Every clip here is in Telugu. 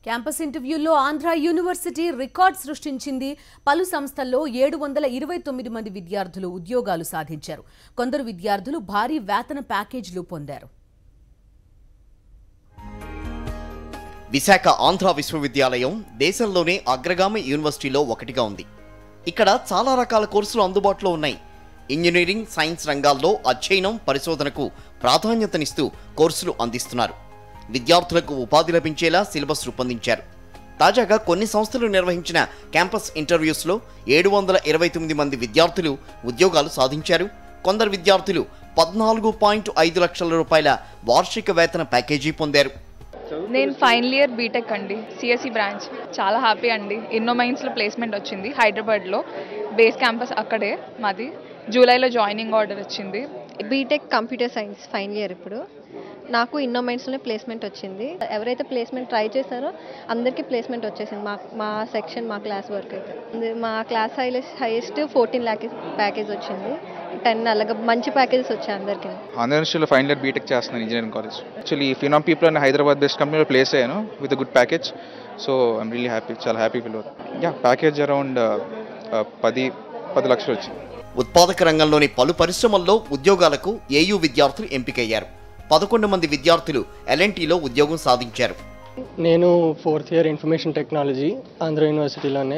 క్యాంపస్ ఇంటర్వ్యూల్లో ఆంధ్ర యూనివర్సిటీ రికార్డ్ సృష్టించింది పలు సంస్థల్లో ఏడు వందల ఇరవై తొమ్మిది మంది విద్యార్థులు ఉద్యోగాలు సాధించారు కొందరు విద్యార్థులు భారీ వేతన ప్యాకేజీలు పొందారు విశాఖ ఆంధ్ర విశ్వవిద్యాలయం దేశంలోనే అగ్రగామి యూనివర్సిటీలో ఒకటిగా ఉంది ఇక్కడ చాలా రకాల కోర్సులు అందుబాటులో ఉన్నాయి ఇంజనీరింగ్ సైన్స్ రంగాల్లో అధ్యయనం పరిశోధనకు ప్రాధాన్యతనిస్తూ కోర్సులు అందిస్తున్నారు విద్యార్థులకు ఉపాధి లభించేలా సిలబస్ రూపొందించారు తాజాగా కొన్ని సంస్థలు నిర్వహించిన క్యాంపస్ ఇంటర్వ్యూస్లో ఏడు వందల ఇరవై తొమ్మిది మంది విద్యార్థులు ఉద్యోగాలు సాధించారు కొందరు విద్యార్థులు పద్నాలుగు పాయింట్ ఐదు లక్షల రూపాయల వార్షిక వేతన ప్యాకేజీ పొందారు నేను ఫైనల్ ఇయర్ బీటెక్ అండి సిఎస్సి బ్రాంచ్ చాలా హ్యాపీ అండి ఎన్నో మైన్స్లో ప్లేస్మెంట్ వచ్చింది హైదరాబాద్లో బేస్ క్యాంపస్ అక్కడే మాది జూలైలో జాయినింగ్ ఆర్డర్ వచ్చింది BTech computer science final year ఇప్పుడు నాకు ఇన్నోమైన్స్లోనే ప్లేస్మెంట్ వచ్చింది ఎవరైతే ప్లేస్మెంట్ ట్రై చేశారో అందరికీ ప్లేస్మెంట్ వచ్చేసింది మా మా సెక్షన్ మా క్లాస్ వరకు అయితే ఇది మా క్లాస్ హైలెస్ట్ హైయెస్ట్ ఫోర్టీన్ ల్యాక్ ప్యాకేజ్ వచ్చింది టెన్ అలాగే మంచి ప్యాకేజెస్ వచ్చాయి అందరికీ ఆంధ్ర యూనివర్సిటీలో ఫైనల్ ఇయర్ బీటెక్ చేస్తున్నాను engineering college actually Phenom People అని హైదరాబాద్ బెస్ట్ కంపెనీలో ప్లేస్ అయ్యాను with good package so I'm really happy చాలా హ్యాపీ ఫీల్ అవుతుంది యా ప్యాకేజ్ అరౌండ్ పది పది లక్షలు వచ్చింది ఉత్పాదక రంగంలోని పలు పరిశ్రమల్లో ఉద్యోగాలకు ఏయూ విద్యార్థులు ఎంపికయ్యారు పదకొండు మంది విద్యార్థులు ఎల్ఎన్టీలో ఉద్యోగం సాధించారు నేను fourth year information technology Andhra యూనివర్సిటీలోనే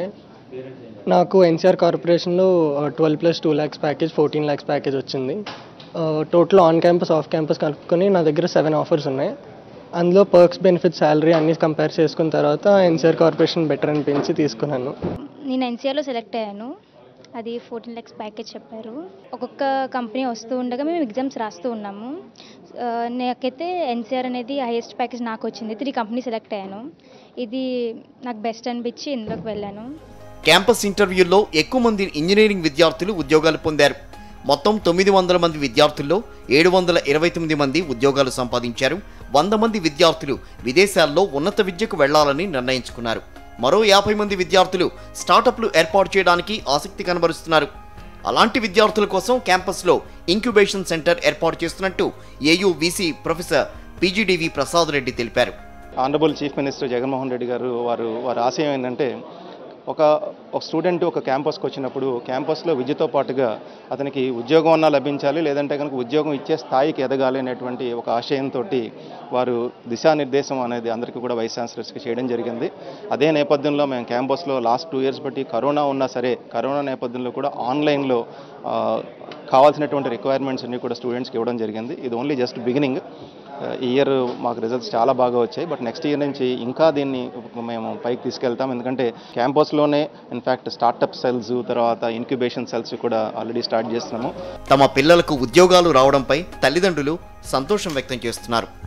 నాకు ఎన్సీఆర్ కార్పొరేషన్లో twelve plus two lakhs package fourteen lakhs package వచ్చింది total on campus off campus కలుపుకొని నా దగ్గర సెవెన్ ఆఫర్స్ ఉన్నాయి అందులో పర్క్స్ బెనిఫిట్స్ శాలరీ అన్ని కంపేర్ చేసుకున్న తర్వాత ఎన్సీఆర్ కార్పొరేషన్ బెటర్ అనిపించి తీసుకున్నాను నేను ఎన్సీఆర్లో సెలెక్ట్ అయ్యాను అది ఫోర్టీన్ ల్యాక్స్ ప్యాకేజ్ చెప్పారు ఒక్కొక్క కంపెనీ వస్తూ ఉండగా మేము ఎగ్జామ్స్ రాస్తూ ఉన్నాము ఆ, నాకైతే ఎన్సీఆర్ అనేది హైయెస్ట్ ప్యాకేజ్ నాకు వచ్చింది త్రీ కంపెనీ సెలెక్ట్ అయ్యాను ఇది నాకు బెస్ట్ అనిపించి ఇందులోకి వెళ్ళాను క్యాంపస్ ఇంటర్వ్యూల్లో ఎక్కువ మంది ఇంజనీరింగ్ విద్యార్థులు ఉద్యోగాలు పొందారు మొత్తం తొమ్మిది వందల మంది విద్యార్థుల్లో ఏడు వందల ఇరవై తొమ్మిది మంది ఉద్యోగాలు సంపాదించారు వంద మంది విద్యార్థులు విదేశాల్లో ఉన్నత విద్యకు వెళ్లాలని నిర్ణయించుకున్నారు మరో యాభై మంది విద్యార్థులు స్టార్టప్లు ఏర్పాటు చేయడానికి ఆసక్తి కనబరుస్తున్నారు అలాంటి విద్యార్థుల కోసం క్యాంపస్లో ఇంక్యుబేషన్ సెంటర్ ఏర్పాటు చేస్తున్నట్టు AU VC professor PGDV Prasad Reddy తెలిపారు honourable chief minister Jaganmohan Reddy గారు వారు వారి ఆశయం ఏంటంటే ఒక ఒక స్టూడెంట్ ఒక క్యాంపస్కి వచ్చినప్పుడు క్యాంపస్లో విద్యతో పాటుగా అతనికి ఉద్యోగం అన్నా లభించాలి లేదంటే కనుక ఉద్యోగం ఇచ్చే స్థాయికి ఎదగాలి అనేటువంటి ఒక ఆశయంతో వారు దిశానిర్దేశం అనేది అందరికీ కూడా వైస్ ఛాన్సలర్స్కి చేయడం జరిగింది అదే నేపథ్యంలో మేము క్యాంపస్లో లాస్ట్ టూ ఇయర్స్ బట్టి కరోనా ఉన్నా సరే కరోనా నేపథ్యంలో కూడా ఆన్లైన్లో ఆ, కావాల్సినటువంటి రిక్వైర్మెంట్స్ అన్ని కూడా స్టూడెంట్స్కి ఇవ్వడం జరిగింది ఇది ఓన్లీ జస్ట్ బిగినింగ్ ఈ ఇయర్ మాకు రిజల్ట్స్ చాలా బాగా వచ్చాయి బట్ నెక్స్ట్ ఇయర్ నుంచి ఇంకా దీన్ని మేము పైకి తీసుకెళ్తాం ఎందుకంటే క్యాంపస్లోనే ఇన్ఫ్యాక్ట్ స్టార్టప్ సెల్స్ తర్వాత ఇంక్యుబేషన్ సెల్స్ కూడా ఆల్రెడీ స్టార్ట్ చేస్తున్నాము తమ పిల్లలకు ఉద్యోగాలు రావడంపై తల్లిదండ్రులు సంతోషం వ్యక్తం చేస్తున్నారు